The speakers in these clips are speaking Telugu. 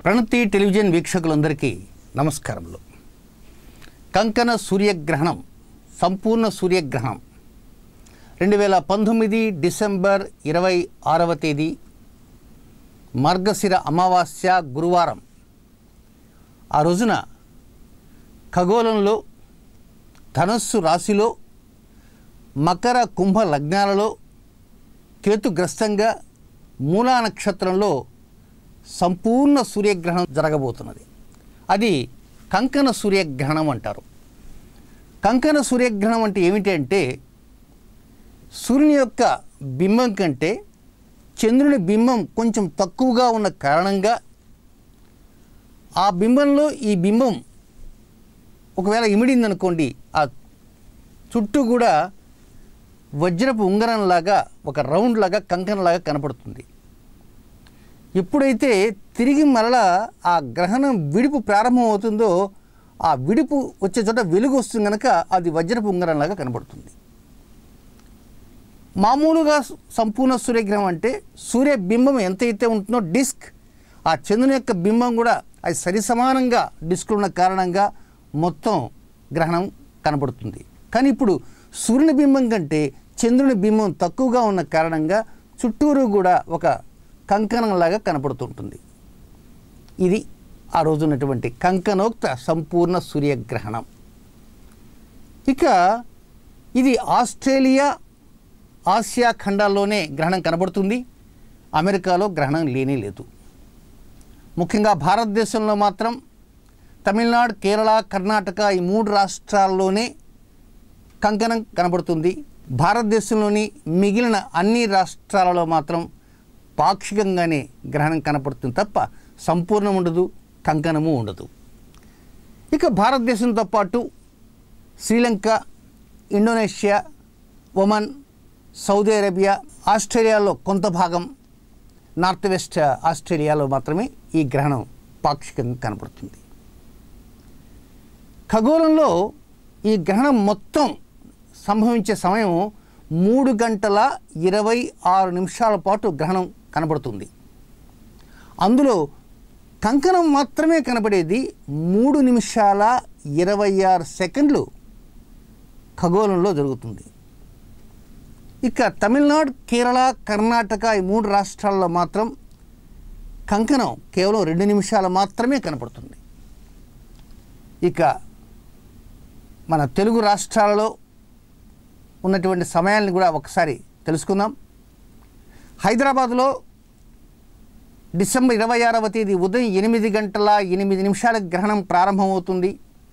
ప్రణతి టెలివిజన్ వీక్షకులందరికీ నమస్కారములు కంకణ సూర్యగ్రహణం సంపూర్ణ సూర్యగ్రహణం రెండు వేల పంతొమ్మిది డిసెంబర్ ఇరవై ఆరవ తేదీ మార్గశిర అమావాస్య గురువారం ఆ రోజున ఖగోళంలో ధనస్సు రాశిలో మకర కుంభ లగ్నాలలో కేతుగ్రస్తంగా మూలా నక్షత్రంలో సంపూర్ణ సూర్యగ్రహణం జరగబోతున్నది అది కంకణ సూర్యగ్రహణం అంటారు కంకణ సూర్యగ్రహణం అంటే ఏమిటి అంటే సూర్యుని యొక్క బింబం కంటే చంద్రుని బింబం కొంచెం తక్కువగా ఉన్న కారణంగా ఆ బింబంలో ఈ బింబం ఒకవేళ ఇమిడింది అనుకోండి ఆ చుట్టూ కూడా వజ్రపు ఉంగరంలాగా ఒక రౌండ్ లాగా కంకణలాగా కనపడుతుంది ఎప్పుడైతే తిరిగి మరలా ఆ గ్రహణం విడుపు ప్రారంభం అవుతుందో ఆ విడుపు వచ్చే చోట వెలుగు వస్తుంది కనుక అది వజ్రపు ఉంగరంలాగా కనపడుతుంది మామూలుగా సు- సంపూర్ణ సూర్యగ్రహం అంటే సూర్యబింబం ఎంతైతే ఉంటుందో డిస్క్ ఆ చంద్రుని యొక్క బింబం కూడా అది సరి సమానంగా డిస్క్లు ఉన్న కారణంగా మొత్తం గ్రహణం కనపడుతుంది కానీ ఇప్పుడు సూర్యుని బింబం కంటే చంద్రుని బింబం తక్కువగా ఉన్న కారణంగా చుట్టూరు కూడా ఒక కంకణంలాగా కనపడుతుంటుంది ఇది ఆ రోజు ఉన్నటువంటి కంకణోక్త సంపూర్ణ సూర్యగ్రహణం ఇక ఇది ఆస్ట్రేలియా ఆసియా ఖండాల్లోనే గ్రహణం కనబడుతుంది అమెరికాలో గ్రహణం లేనే లేదు ముఖ్యంగా భారతదేశంలో మాత్రం తమిళనాడు కేరళ కర్ణాటక ఈ మూడు రాష్ట్రాల్లోనే కంకణం కనబడుతుంది భారతదేశంలోని మిగిలిన అన్ని రాష్ట్రాలలో మాత్రం పాక్షికంగానే గ్రహణం కనపడుతుంది తప్ప సంపూర్ణం ఉండదు కంకణము ఉండదు ఇక భారతదేశంతో పాటు Sri Lanka Indonesia Oman Saudi Arabia ఆస్ట్రేలియాలో కొంత భాగం నార్త్ వెస్ట్ ఆస్ట్రేలియాలో మాత్రమే ఈ గ్రహణం పాక్షికంగా కనపడుతుంది ఖగోళంలో ఈ గ్రహణం మొత్తం సంభవించే సమయం మూడు గంటల ఇరవై ఆరు నిమిషాల పాటు గ్రహణం కనబడుతుంది అందులో కంకణం మాత్రమే కనబడేది మూడు నిమిషాల ఇరవై ఆరు సెకండ్లు ఖగోళంలో జరుగుతుంది ఇక తమిళనాడు కేరళ కర్ణాటక ఈ మూడు రాష్ట్రాల్లో మాత్రం కంకణం కేవలం రెండు నిమిషాలు మాత్రమే కనపడుతుంది ఇక మన తెలుగు రాష్ట్రాలలో ఉన్నటువంటి సమయాన్ని కూడా ఒకసారి తెలుసుకుందాం హైదరాబాద్లో డిసెంబర్ ఇరవై ఆరవ తేదీ ఉదయం ఎనిమిది గంటల ఎనిమిది నిమిషాలకు గ్రహణం ప్రారంభమవుతుంది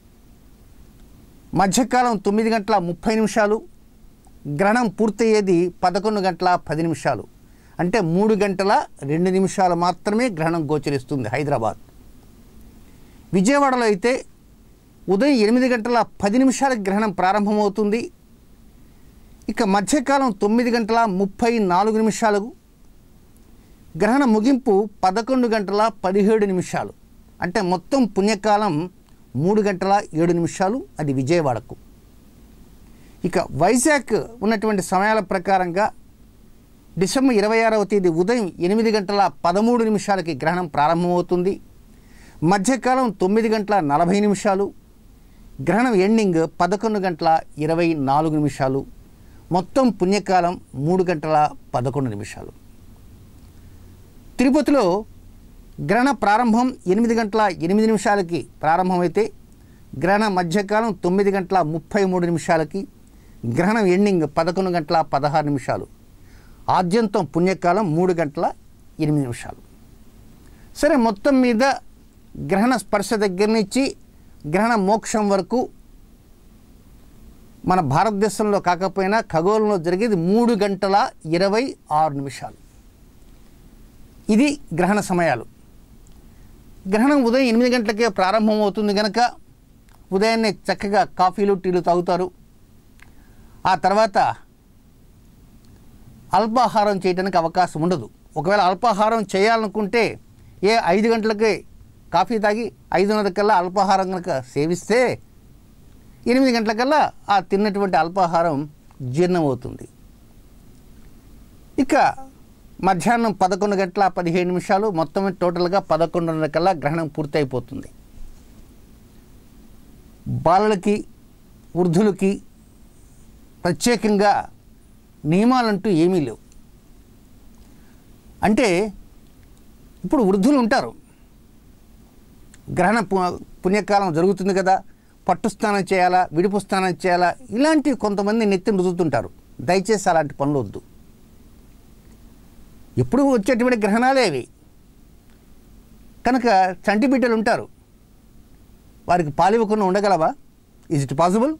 మధ్యకాలం తొమ్మిది గంటల ముప్పై నిమిషాలు గ్రహణం పూర్తయ్యేది పదకొండు గంటల పది నిమిషాలు అంటే మూడు గంటల రెండు నిమిషాలు మాత్రమే గ్రహణం గోచరిస్తుంది హైదరాబాద్ విజయవాడలో అయితే ఉదయం ఎనిమిది గంటల పది నిమిషాలకు గ్రహణం ప్రారంభమవుతుంది ఇక మధ్యకాలం తొమ్మిది గంటల ముప్పై నాలుగు నిమిషాలకు గ్రహణ ముగింపు పదకొండు గంటల పదిహేడు నిమిషాలు అంటే మొత్తం పుణ్యకాలం మూడు గంటల ఏడు నిమిషాలు అది విజయవాడకు ఇక వైజాగ్ ఉన్నటువంటి సమయాల ప్రకారంగా డిసెంబర్ ఇరవై ఆరవ తేదీ ఉదయం ఎనిమిది గంటల పదమూడు నిమిషాలకి గ్రహణం ప్రారంభమవుతుంది మధ్యకాలం తొమ్మిది గంటల నలభై నిమిషాలు గ్రహణం ఎండింగ్ పదకొండు గంటల ఇరవై నాలుగు నిమిషాలు మొత్తం పుణ్యకాలం మూడు గంటల పదకొండు నిమిషాలు తిరుపతిలో గ్రహణ ప్రారంభం ఎనిమిది గంటల ఎనిమిది నిమిషాలకి ప్రారంభమైతే గ్రహణ మధ్యకాలం తొమ్మిది గంటల ముప్పై మూడు నిమిషాలకి గ్రహణం ఎండింగ్ పదకొండు గంటల పదహారు నిమిషాలు ఆద్యంతం పుణ్యకాలం మూడు గంటల ఎనిమిది నిమిషాలు సరే మొత్తం మీద గ్రహణ స్పర్శ దగ్గర నుంచి గ్రహణ మోక్షం వరకు మన భారతదేశంలో కాకపోయినా ఖగోళంలో జరిగేది మూడు గంటల ఇరవై ఆరు నిమిషాలు ఇది గ్రహణ సమయాలు గ్రహణం ఉదయం ఎనిమిది గంటలకే ప్రారంభం అవుతుంది కనుక ఉదయాన్నే చక్కగా కాఫీలు టీలు తాగుతారు ఆ తర్వాత అల్పాహారం చేయడానికి అవకాశం ఉండదు ఒకవేళ అల్పాహారం చేయాలనుకుంటే ఏ ఐదు గంటలకే కాఫీ తాగి ఐదున్నర కల్లా అల్పాహారం కనుక సేవిస్తే ఎనిమిది గంటలకల్లా ఆ తిన్నటువంటి అల్పాహారం జీర్ణమవుతుంది ఇక మధ్యాహ్నం పదకొండు గంటల పదిహేను నిమిషాలు మొత్తం టోటల్గా పదకొండున్నర కల్లా గ్రహణం పూర్తయిపోతుంది బాలలకి వృద్ధులకి ప్రత్యేకంగా నియమాలంటూ ఏమీ లేవు అంటే ఇప్పుడు వృద్ధులు ఉంటారు గ్రహణ పు- పుణ్యకాలం జరుగుతుంది కదా పట్టు స్నానం చేయాలా విడుపు స్నానం చేయాలా ఇలాంటివి కొంతమంది నెత్తిని రుదుతుంటారు దయచేసి అలాంటి పనులు వద్దు ఎప్పుడు వచ్చేటువంటి గ్రహణాలే అవి కనుక చంటి బిడ్డలు ఉంటారు వారికి పాలివ్వకుండా ఉండగలవా ఈజ్ ఇట్ పాసిబుల్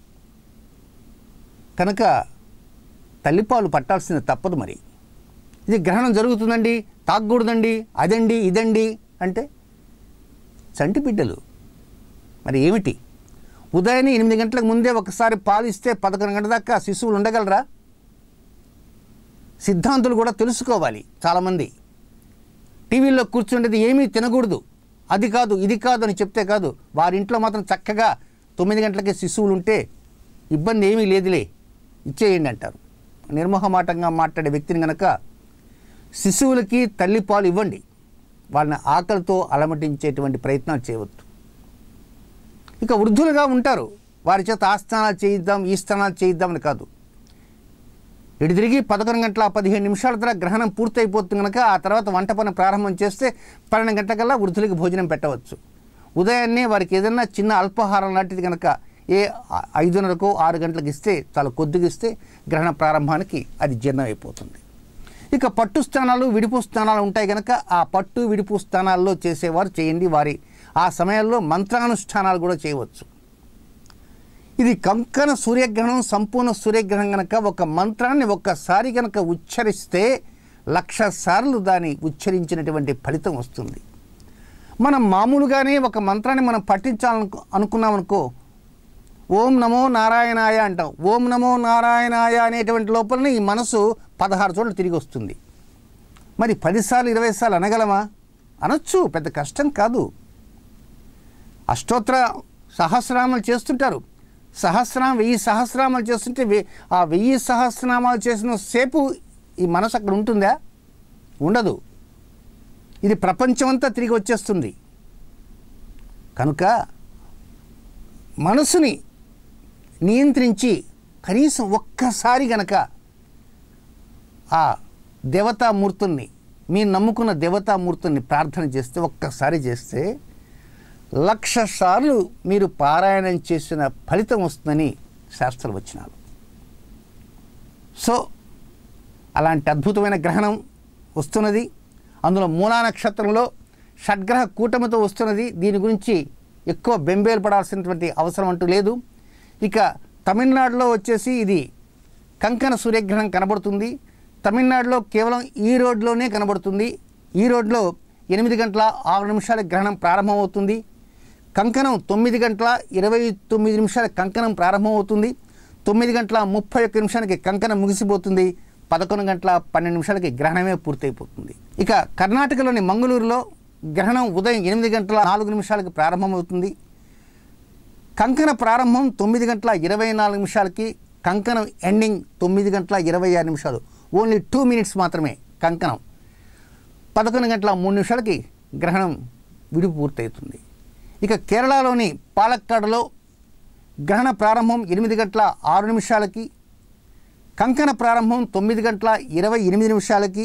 కనుక తల్లిపాలు పట్టాల్సింది తప్పదు మరి ఇది గ్రహణం జరుగుతుందండి తాగకూడదండి అదండి ఇదండి అంటే చంటి బిడ్డలు మరి ఏమిటి ఉదయాన్నే ఎనిమిది గంటలకు ముందే ఒకసారి పాలు ఇస్తే పదకొండు గంటల దాకా శిశువులు ఉండగలరా సిద్ధాంతులు కూడా తెలుసుకోవాలి చాలామంది టీవీలో కూర్చుండేది ఏమీ తినకూడదు అది కాదు ఇది కాదు అని చెప్తే కాదు వారి ఇంట్లో మాత్రం చక్కగా తొమ్మిది గంటలకే శిశువులు ఉంటే ఇబ్బంది ఏమీ లేదులే ఇచ్చేయండి అంటారు నిర్మోహమాటంగా మాట్లాడే వ్యక్తిని గనక శిశువులకి తల్లిపాలు ఇవ్వండి వాళ్ళని ఆకలితో అలమటించేటువంటి ప్రయత్నాలు చేయవద్దు ఇక వృద్ధులుగా ఉంటారు వారి చేత ఆ స్నానాలు చేయిద్దాం ఈ స్నానాలు చేయిద్దామని కాదు ఇటు తిరిగి పదకొండు గంటల పదిహేను నిమిషాల తర్వాత గ్రహణం పూర్తయిపోతుంది కనుక ఆ తర్వాత వంట పని ప్రారంభం చేస్తే పన్నెండు గంటలకల్లా వృద్ధులకి భోజనం పెట్టవచ్చు ఉదయాన్నే వారికి ఏదైనా చిన్న అల్పాహారం లాంటిది కనుక ఏ ఆ- ఐదున్నరకు ఆరు గంటలకు ఇస్తే చాలా కొద్దిగా ఇస్తే గ్రహణ ప్రారంభానికి అది జీర్ణం అయిపోతుంది ఇక పట్టు స్థానాలు విడుపు స్థానాలు ఉంటాయి కనుక ఆ పట్టు విడుపు స్థానాల్లో చేసేవారు చేయండి వారి ఆ సమయాల్లో మంత్రానుష్ఠానాలు కూడా చేయవచ్చు ఇది కంకణ సూర్యగ్రహణం సంపూర్ణ సూర్యగ్రహణం గనక ఒక మంత్రాన్ని ఒక్కసారి గనక ఉచ్చరిస్తే లక్ష సార్లు దాన్ని ఉచ్చరించినటువంటి ఫలితం వస్తుంది మనం మామూలుగానే ఒక మంత్రాన్ని మనం పఠించాలను అనుకున్నామనుకో ఓం నమో నారాయణాయ అంటాం ఓం నమో నారాయణాయ అనేటువంటి లోపలనే ఈ మనసు పదహారు చోట్ల తిరిగి వస్తుంది మరి పదిసార్లు ఇరవై సార్లు అనగలమా అనొచ్చు పెద్ద కష్టం కాదు అష్టోత్తర సహస్రనామాలు చేస్తుంటారు సహస్రనామం వెయ్యి సహస్రనామాలు చేస్తుంటే వె- ఆ వెయ్యి సహస్రనామాలు చేసిన సేపు ఈ మనసు అక్కడ ఉంటుందా ఉండదు ఇది ప్రపంచమంతా తిరిగి వచ్చేస్తుంది కనుక మనసుని నియంత్రించి కనీసం ఒక్కసారి గనక ఆ దేవతామూర్తుల్ని మీరు నమ్ముకున్న దేవతామూర్తుల్ని ప్రార్థన చేస్తే ఒక్కసారి చేస్తే లక్ష సార్లు మీరు పారాయణం చేసిన ఫలితం వస్తుందని శాస్త్ర వచనాలు సో అలాంటి అద్భుతమైన గ్రహణం వస్తున్నది అందులో మూలా నక్షత్రంలో షడ్గ్రహ కూటమితో వస్తున్నది దీని గురించి ఎక్కువ బెంబేలు పడాల్సినటువంటి అవసరం అంటూ లేదు ఇక తమిళనాడులో వచ్చేసి ఇది కంకణ సూర్యగ్రహణం కనబడుతుంది తమిళనాడులో కేవలం ఈ రోడ్లోనే కనబడుతుంది ఈ రోడ్లో ఎనిమిది గంటల ఆరు నిమిషాల గ్రహణం ప్రారంభమవుతుంది కంకణం తొమ్మిది గంటల ఇరవై తొమ్మిది నిమిషాల కంకణం ప్రారంభమవుతుంది తొమ్మిది గంటల ముప్పై ఒక్క నిమిషానికి కంకణం ముగిసిపోతుంది పదకొండు గంటల పన్నెండు నిమిషాలకి గ్రహణమే పూర్తయిపోతుంది ఇక కర్ణాటకలోని మంగళూరులో గ్రహణం ఉదయం ఎనిమిది గంటల నాలుగు నిమిషాలకు ప్రారంభమవుతుంది కంకణ ప్రారంభం తొమ్మిది గంటల ఇరవై నాలుగు నిమిషాలకి కంకణం ఎండింగ్ తొమ్మిది గంటల ఇరవై ఆరు నిమిషాలు ఓన్లీ టూ మినిట్స్ మాత్రమే కంకణం పదకొండు గంటల మూడు నిమిషాలకి గ్రహణం విడుపు పూర్తవుతుంది ఇక కేరళలోని పాలక్కాడులో గ్రహణ ప్రారంభం ఎనిమిది గంటల ఆరు నిమిషాలకి కంకణ ప్రారంభం తొమ్మిది గంటల ఇరవై ఎనిమిది నిమిషాలకి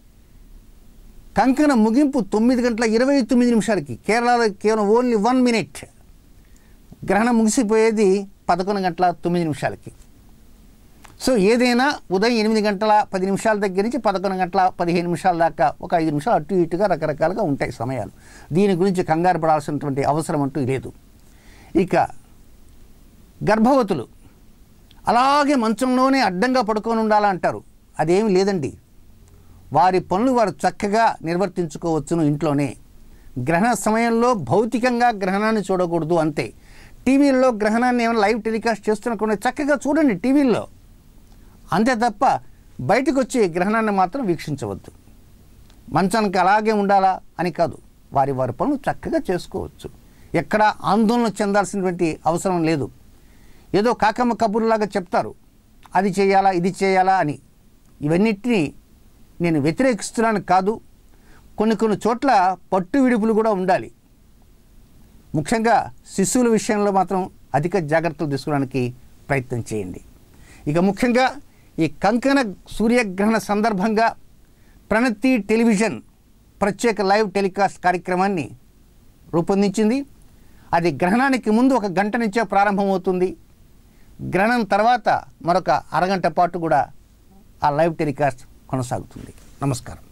కంకణ ముగింపు తొమ్మిది గంటల ఇరవై తొమ్మిది నిమిషాలకి కేరళలో కేవలం ఓన్లీ వన్ మినిట్ గ్రహణం ముగిసిపోయేది పదకొండు గంటల తొమ్మిది నిమిషాలకి సో ఏదైనా ఉదయం ఎనిమిది గంటల పది నిమిషాల దగ్గర నుంచి పదకొండు గంటల పదిహేను నిమిషాల దాకా ఒక ఐదు నిమిషాలు అటు ఇటుగా రకరకాలుగా ఉంటాయి సమయాలు దీని గురించి కంగారు పడాల్సినటువంటి అవసరం అంటూ లేదు ఇక గర్భవతులు అలాగే మంచంలోనే అడ్డంగా పడుకొని ఉండాలంటారు అదేమి లేదండి వారి పనులు వారు చక్కగా నిర్వర్తించుకోవచ్చును ఇంట్లోనే గ్రహణ సమయంలో భౌతికంగా గ్రహణాన్ని చూడకూడదు అంతే టీవీల్లో గ్రహణాన్ని ఏమైనా లైవ్ టెలికాస్ట్ చేస్తున్నప్పుడు చక్కగా చూడండి టీవీల్లో అంతే తప్ప బయటకు వచ్చి గ్రహణాన్ని మాత్రం వీక్షించవద్దు మంచానికి అలాగే ఉండాలా అని కాదు వారి వారి పనులు చక్కగా చేసుకోవచ్చు ఎక్కడ ఆందోళన చెందాల్సినటువంటి అవసరం లేదు ఏదో కాకమ్మ కబుర్లాగా చెప్తారు అది చేయాలా ఇది చేయాలా అని ఇవన్నిటినీ నేను వ్యతిరేకిస్తున్నాను కాదు కొన్ని కొన్ని చోట్ల పట్టు విడుపులు కూడా ఉండాలి ముఖ్యంగా శిశువుల విషయంలో మాత్రం అధిక జాగ్రత్తలు తీసుకోవడానికి ప్రయత్నం చేయండి ఇక ముఖ్యంగా ఈ కంకణ సూర్యగ్రహణ సందర్భంగా ప్రణతి టెలివిజన్ ప్రత్యేక లైవ్ టెలికాస్ట్ కార్యక్రమాన్ని రూపొందించింది అది గ్రహణానికి ముందు ఒక గంట నుంచే ప్రారంభమవుతుంది గ్రహణం తర్వాత మరొక అరగంట పాటు కూడా ఆ లైవ్ టెలికాస్ట్ కొనసాగుతుంది నమస్కారం